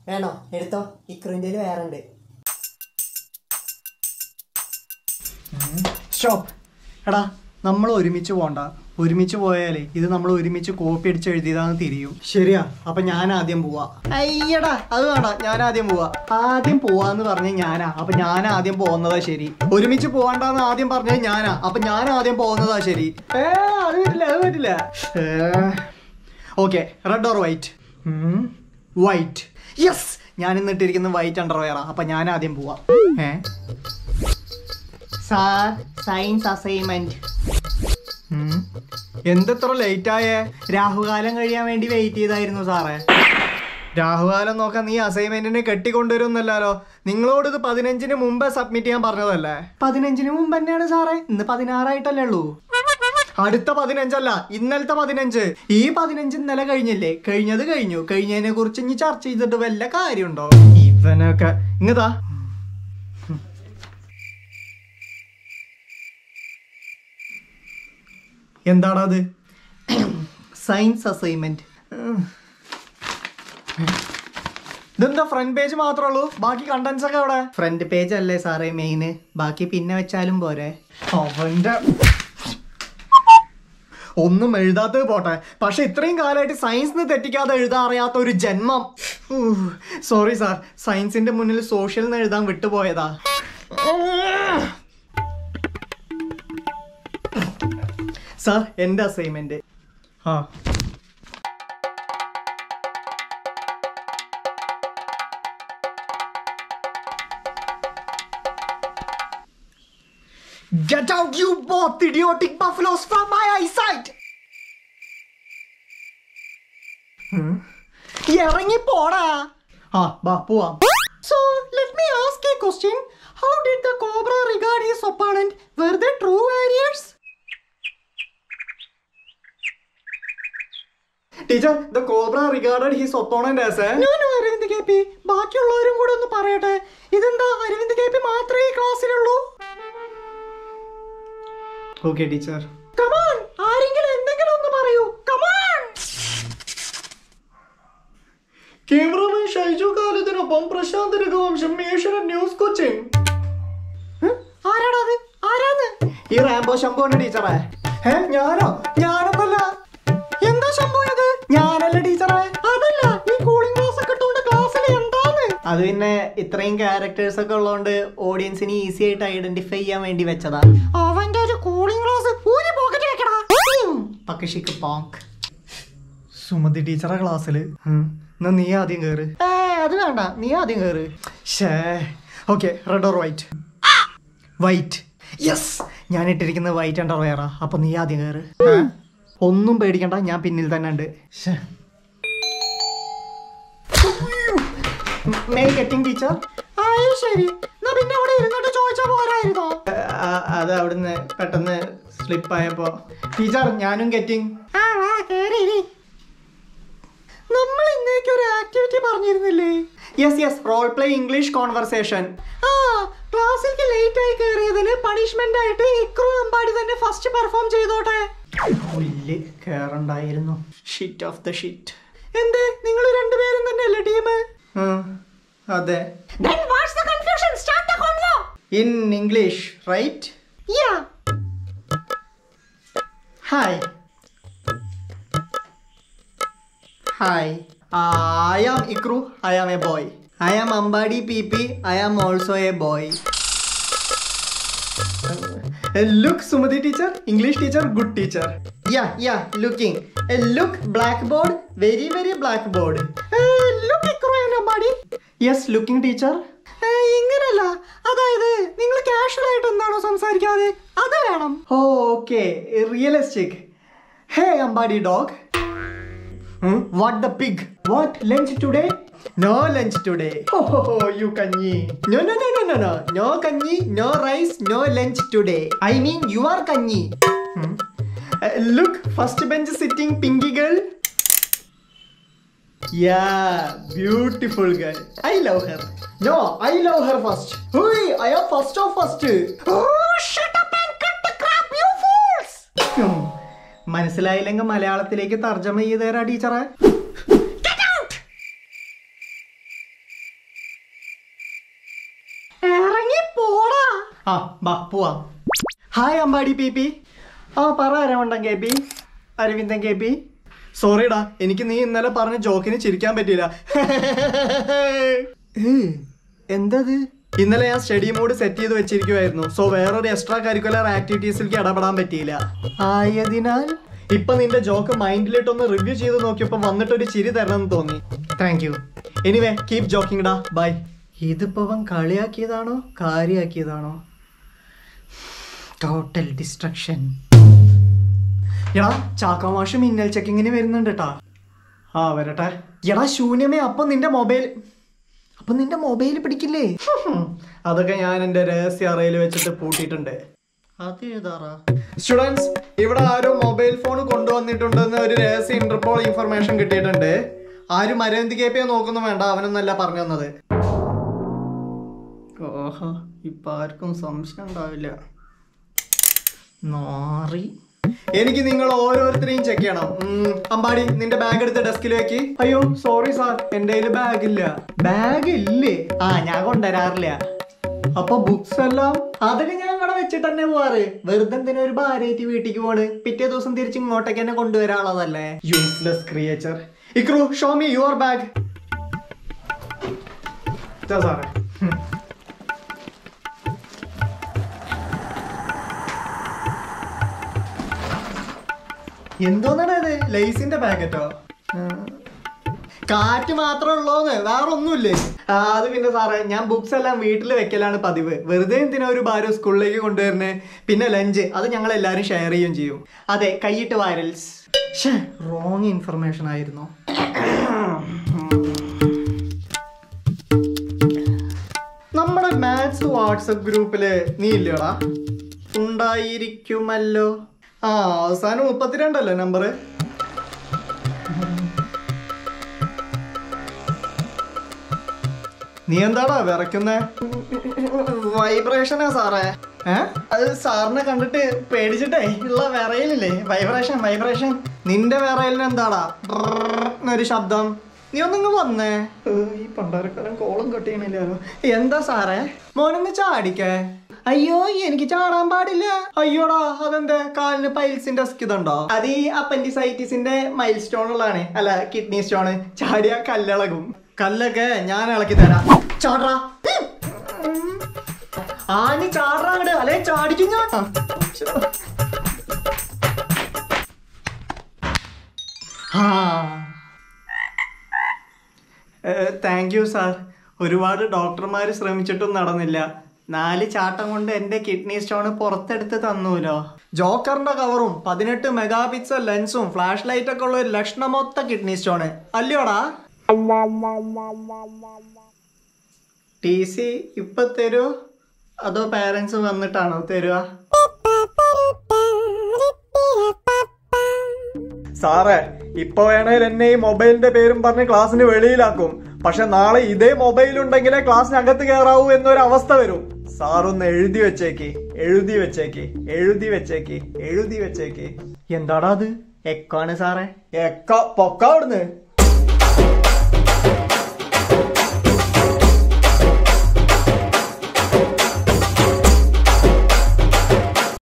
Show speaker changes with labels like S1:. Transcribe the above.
S1: വേണോ എടുത്തോ ഇക്രുവിൻ്റെ വേറെ ഉണ്ട്
S2: സ്റ്റോപ്പ് എടാ നമ്മൾ ഒരുമിച്ച് പോണ്ട ഒരുമിച്ച് പോയാലേ ഇത് നമ്മൾ ഒരുമിച്ച് കോപ്പി അടിച്ച് എഴുതിയതാന്ന് തിരിയും ശരിയാ അപ്പൊ ഞാൻ ആദ്യം പോവാ അയ്യടാ അത് വേണ്ട ഞാൻ ആദ്യം പോവാ ആദ്യം പോവാന്ന് പറഞ്ഞ ഞാനാ അപ്പൊ ഞാൻ ആദ്യം പോകുന്നതാ ശരി ഒരുമിച്ച് പോകണ്ടെന്ന് ആദ്യം പറഞ്ഞത് ഞാനാ അപ്പൊ ഞാൻ ആദ്യം പോകുന്നതാ ശരി ഏ അത് പറ്റില്ല അത് പറ്റില്ല okay red or white white yes ഞാൻ ഇന്നിട്ടിരിക്കുന്ന വൈറ്റ് അണ്ടർവെയറാ അപ്പൊ ഞാൻ ആദ്യം പോവാ ഏ സാർ സയൻസ് അസൈൻമെന്റ് എന്തെത്ര ലേറ്റ് ആയേ രാഹുകാലം കഴിയാൻ വേണ്ടി വെയിറ്റ് ചെയ്തായിരുന്നു സാറേ രാഹുകാലം നോക്കാൻ നീ അസൈൻമെന്റിനെ കെട്ടിക്കൊണ്ടുവരുന്നല്ലോ നിങ്ങളോട് ഇത് പതിനഞ്ചിന് മുമ്പേ സബ്മിറ്റ് ചെയ്യാൻ പറഞ്ഞതല്ലേ പതിനഞ്ചിന് മുമ്പ് തന്നെയാണ് സാറേ ഇന്ന് പതിനാറായിട്ടല്ലേ ഉള്ളൂ അടുത്ത പതിനഞ്ചല്ല ഇന്നലത്തെ പതിനഞ്ച് ഈ പതിനഞ്ച് ഇന്നലെ കഴിഞ്ഞില്ലേ കഴിഞ്ഞത് കഴിഞ്ഞു കഴിഞ്ഞതിനെ കുറിച്ച് ഇനി ചർച്ച ചെയ്തിട്ട് വല്ല കാര്യമുണ്ടോ ഇവനൊക്കെ ഇങ്ങതാ എന്താടാ അത് സയൻസ് അസൈൻമെന്റ് ഇതെന്താ ഫ്രണ്ട് പേജ് മാത്രമേ ഉള്ളൂ ബാക്കി കണ്ടന്റ്സ് ഒക്കെ അവിടെ ഫ്രണ്ട് പേജ് അല്ലേ സാറേ മെയിന് ബാക്കി പിന്നെ വെച്ചാലും പോരെ അവന്റെ ഒന്നും എഴുതാത്തത് പോട്ടെ പക്ഷെ ഇത്രയും കാലമായിട്ട് സയൻസിന് തെറ്റിക്കാതെ എഴുതാൻ അറിയാത്ത ഒരു ജന്മം സോറി സാർ സയൻസിന്റെ മുന്നിൽ സോഷ്യൽ എന്ന് എഴുതാൻ വിട്ടുപോയതാ സാർ എൻ്റെ അസൈൻമെന്റ് ആ Get out, you both idiotic buffaloes from my eyesight! Hmm? ഇറങ്ങി പോടാ ആ ബാ പോവാം so let me ask a question how did the cobra regard his opponent were the true warriors teacher the cobra regarded his opponent as ഞാനും Aravind K P ബാക്കിയുള്ളവരും കൂടെ ഒന്ന് പറയട്ടെ ഇതെന്താ അരവിന്ദ് കെ പി മാത്രമേ ഈ ക്ലാസ്സിലുള്ളൂ ഓക്കെ ടീച്ചർ കമാൺ ആരെങ്കിലും എന്തെങ്കിലും ഒന്ന് പറയൂ കമാൺ ക്യാമറമാൻ ഷൈജു കാലത്തിനൊപ്പം പ്രശാന്ത് രഘുവംശം ഏഷ്യൻ ന്യൂസ് കൊച്ചിൻ ആരാടാ അത് ആരാന്ന് ഈ റാംബോ ശംഭുവിന്റെ ടീച്ചറെ ഏ ഞാനോ ഞാനൊന്നല്ല എന്താ ശംഭു ഇത് ഞാനല്ല ടീച്ചറെ അതല്ല ഈ കൂളിംഗ് ഗ്ലാസ് ഒക്കെ ഇട്ടുകൊണ്ട് ക്ലാസ്സിൽ എന്താന്ന് അത് പിന്നെ ഇത്രയും ക്യാരക്ടേഴ്സ് ഒക്കെ ഉള്ളതുകൊണ്ട് ഓഡിയൻസിന് ഈസി ആയിട്ട് ഐഡന്റിഫൈ ചെയ്യാൻ വേണ്ടി വെച്ചതാ അവന്റെ ഒരു കൂളിംഗ് ഗ്ലാസ് ഊരി പോക്കറ്റ് വെക്കടാ പക്കഷിക്ക് പോങ്ക് സുമതി ടീച്ചറെ ക്ലാസ്സില് എന്നാ നീ ആദ്യം കേറ് ഏ അത് വേണ്ട നീ ആദ്യം കേറ് ഷേ okay red or white white yes ഞാൻ ഇട്ടിരിക്കുന്നത് വൈറ്റ് അണ്ടർ വെയറാ അപ്പൊ നീ ആദ്യം കയറ് ഒന്നും പേടിക്കണ്ട ഞാൻ പിന്നിൽ തന്നെ ഉണ്ട് കെറ്റിംഗ് ടീച്ചർ ശരി എന്നാ പിന്നെ അവിടെ ഇരുന്നിട്ട് ചോദിച്ചാ പോരായിരുന്നോ അത് അവിടുന്ന് പെട്ടെന്ന് സ്ലിപ്പ് ആയപ്പോ ടീച്ചർ ഞാനും കെറ്റിംഗ് നമ്മൾ ഇന്നേക്ക് ഒരു ആക്ടിവിറ്റി പറഞ്ഞിരുന്നില്ലേ yes yes role play English conversation ആ ക്ലാസ്സിലേക്ക് ലേറ്റ് ആയി കയറിയതിന് പണിഷ്മെന്റ് ആയിട്ട് ഇക്രു അമ്പാടി തന്നെ ഫസ്റ്റ് പെർഫോം ചെയ്തോട്ടെ പുല്ല് കേറണ്ടായിരുന്നു ഷീറ്റ് ഓഫ് ദ ഷീറ്റ് എന്തേ നിങ്ങൾ രണ്ടുപേരും തന്നെയല്ലേ ടീം അതെ
S3: Then what's the confusion? Start the convo.
S2: In English right
S3: Yeah.
S2: Hi hi I am Ikru I am a boy I am Ambadi P P I am also a boy look Sumathi teacher English teacher good teacher yeah yeah looking look blackboard very very blackboard look Ikru and Ambadi yes looking teacher ഇങ്ങനല്ല അതായത് നിങ്ങൾ casual ആയിട്ട് എന്താണോ സംസാരിക്കാതെ അത് വേണം okay realistic hey Ambadi dog what the pig what lunch today no lunch today ഓഹോ you kanji no no no no no no no kanji no rice no lunch today I mean you are kanji look first bench sitting pinky girl Yeah, beautiful girl. I love her. No, I love her first. Hey, I am first of first.
S3: Oh, shut up and cut the crap, you fools!
S2: ഉം. മനസ്സിലായില്ലെങ്കിൽ മലയാളത്തിലേക്ക് തർജ്ജമ ചെയ്ത് തരാ ടീച്ചറെ
S3: Get out!
S2: ആ ബാ പോവാ ഹായ് അമ്പാടി പി പി ആ പറ Aravandan K P Aravindan K P സോറിടാ എനിക്ക് നീ ഇന്നലെ പറഞ്ഞ ജോക്കിന് ചിരിക്കാൻ പറ്റിയില്ല ഏ, എന്തത് ഇന്നലെ ഞാൻ സ്റ്റഡി മോഡ് സെറ്റ് ചെയ്ത് വെച്ചിരിക്കുമായിരുന്നു സോ വേറൊരു എക്സ്ട്രാ കരിക്കുലർ ആക്ടിവിറ്റീസിലേക്ക് ഇടപെടാൻ പറ്റിയില്ല ആയതിനാൽ ഇപ്പൊ നിന്റെ ജോക്ക് മൈൻഡിലിട്ടൊന്ന് റിവ്യൂ ചെയ്ത് നോക്കിയപ്പോ വന്നിട്ടൊരു ചിരി തരണമെന്ന് തോന്നി thank you anyway keep joking ഡാ ബൈ ഇതിപ്പോ അവൻ കളിയാക്കിയതാണോ കാര്യാക്കിയതാണോ ടോട്ടൽ ഡിസ്ട്രക്ഷൻ എടാ ചാക്കോമാഷ് മിന്നൽ ചെക്കിങ്ങിന് വരുന്നുണ്ട് ട്ടാ ആ വരട്ടെ എടാ ശൂന്യമേ അപ്പൊ നിന്റെ മൊബൈൽ അപ്പൊ നിന്റെ മൊബൈൽ പിടിക്കില്ലേ അതൊക്കെ ഞാൻ എന്റെ രഹസ്യ അറയിൽ വെച്ചിട്ട് പൂട്ടിയിട്ടുണ്ട് സ്റ്റുഡൻസ് ഇവിടെ ആരോ മൊബൈൽ ഫോൺ കൊണ്ടുവന്നിട്ടുണ്ടെന്ന് ഒരു രഹസ്യ ഇന്റർപോൾ ഇൻഫർമേഷൻ കിട്ടിയിട്ടുണ്ട് ആരും അരവിന്ദ് കെ പിയെ നോക്കുന്നു വേണ്ട അവനൊന്നല്ല പറഞ്ഞു തന്നത് ഓഹോ ഇപ്പൊ ആർക്കും സംശയം ഉണ്ടാവില്ല നാറി എനിക്ക് നിങ്ങൾ ഓരോരുത്തരെയും ചെക്ക് ചെയ്യണം ഉം, അമ്പാടി നിന്റെ ബാഗ് എടുത്ത് ഡെസ്കിൽ വെക്ക് അയ്യോ സോറി സാർ എന്റെ കയ്യിൽ ബാഗ് ഇല്ല ബാഗ് ഇല്ലേ ആ ഞാൻ കൊണ്ടുവരാറില്ല അപ്പൊ ബുക്സ് എല്ലാം അതൊക്കെ ഞാൻ ഇവിടെ വെച്ചിട്ട് തന്നെ പോവാറ് വെറുതെ എന്തിനാ ഒരു ഭാര്യയായിട്ട് വീട്ടിലേക്ക് പോണ് പിറ്റേ ദിവസം തിരിച്ച് ഇങ്ങോട്ടേക്ക് തന്നെ കൊണ്ടുവരാനുള്ളതല്ലേ useless creature Ikru show me your bag സാറേ ഉം. എന്തോന്നാണ് ഇത് ലേസിന്റെ പാക്കറ്റോ കാറ്റ് മാത്രമേ ഉള്ളൂന്ന് വേറെ ഒന്നുമില്ലേ ആ അത് പിന്നെ സാറേ ഞാൻ ബുക്സ് എല്ലാം വീട്ടിൽ വെക്കലാണ് പതിവ് വെറുതെ എന്തിനാ ഒരു ഭാര്യ സ്കൂളിലേക്ക് കൊണ്ടുവരുന്നേ പിന്നെ ലഞ്ച് അത് ഞങ്ങൾ എല്ലാവരും ഷെയർ ചെയ്യുകയും ചെയ്യും അതെ കൈയിട്ട് വൈറൽസ് റോങ് ഇൻഫർമേഷൻ ആയിരുന്നു നമ്മുടെ മാത്സ് വാട്സപ്പ് ഗ്രൂപ്പില് നീ ഇല്ലയോടാ ഉണ്ടായിരിക്കുമല്ലോ ആ അവസാനം മുപ്പത്തിരണ്ടല്ലേ നമ്പർ നീ എന്താടാ വിറയ്ക്കുന്നേ വൈബ്രേഷനാ സാറേ ഏ അത് സാറിനെ കണ്ടിട്ട് പേടിച്ചിട്ടേ ഉള്ള വിറയലില്ലേ വൈബ്രേഷൻ വൈബ്രേഷൻ നിന്റെ വിറയലിന് എന്താടാ ബ്രർ എന്നൊരു ശബ്ദം നീ ഒന്നിങ്ങ് വന്നേ ഏ, ഈ പണ്ടാരക്കാരൻ കോളം കട്ടിയണില്ലല്ലോ എന്താ സാറേ മോനൊന്ന് ചാടിക്കേ അയ്യോ എനിക്ക് ചാടാൻ പാടില്ല അയ്യോടാ അതെന്താ കാലിന് പൈൽസിന്റെ ഇതുണ്ടോ അത് ഈ അപ്പൻഡിസൈറ്റിസിന്റെ മൈൽ സ്റ്റോൺ ഉള്ളതാണ് അല്ല കിഡ്നി സ്റ്റോൺ ചാടിയ കല്ലിളകും കല്ലൊക്കെ ഞാൻ ഇളക്കി തരാം ചാടാ ആനി ചാടാ അങ്ങട് അല്ലെ ചാടിക്കും ഞാൻ ആ താങ്ക് യു സാർ ഒരുപാട് ഡോക്ടർമാർ ശ്രമിച്ചിട്ടും നടന്നില്ല നാല് ചാട്ടം കൊണ്ട് എൻ്റെ കിഡ്നി സ്റ്റോൺ പുറത്തെടുത്ത് തന്നൂലോ ജോക്കറിന്റെ കവറും പതിനെട്ട് മെഗാ പിക്സൽ ലെൻസും ഫ്ലാഷ് ലൈറ്റ് ഒക്കെ ഉള്ള ഒരു ലക്ഷണമൊത്ത കിഡ്നി സ്റ്റോണ് അല്ലയോടാ ടി സി ഇപ്പൊ തരുമോ അതോ പാരൻസ് വന്നിട്ടാണോ തരുക സാറേ ഇപ്പൊ വേണേൽ എന്നെ ഈ മൊബൈലിന്റെ പേരും പറഞ്ഞ് ക്ലാസ്സിന് വെളിയിലാക്കും പക്ഷെ നാളെ ഇതേ മൊബൈൽ ഉണ്ടെങ്കിലേ ക്ലാസ്സിനകത്ത് കയറാവൂ എന്നൊരു അവസ്ഥ വരും സാറൊന്ന് എഴുതി വെച്ചേക്ക് എഴുതി വെച്ചേക്ക് എഴുതി വെച്ചേക്ക് എഴുതി വെച്ചേക്ക് എന്താടാ അത് എക്കോ ആണ് സാറേ എക്കോ പൊക്ക അവിടുന്ന്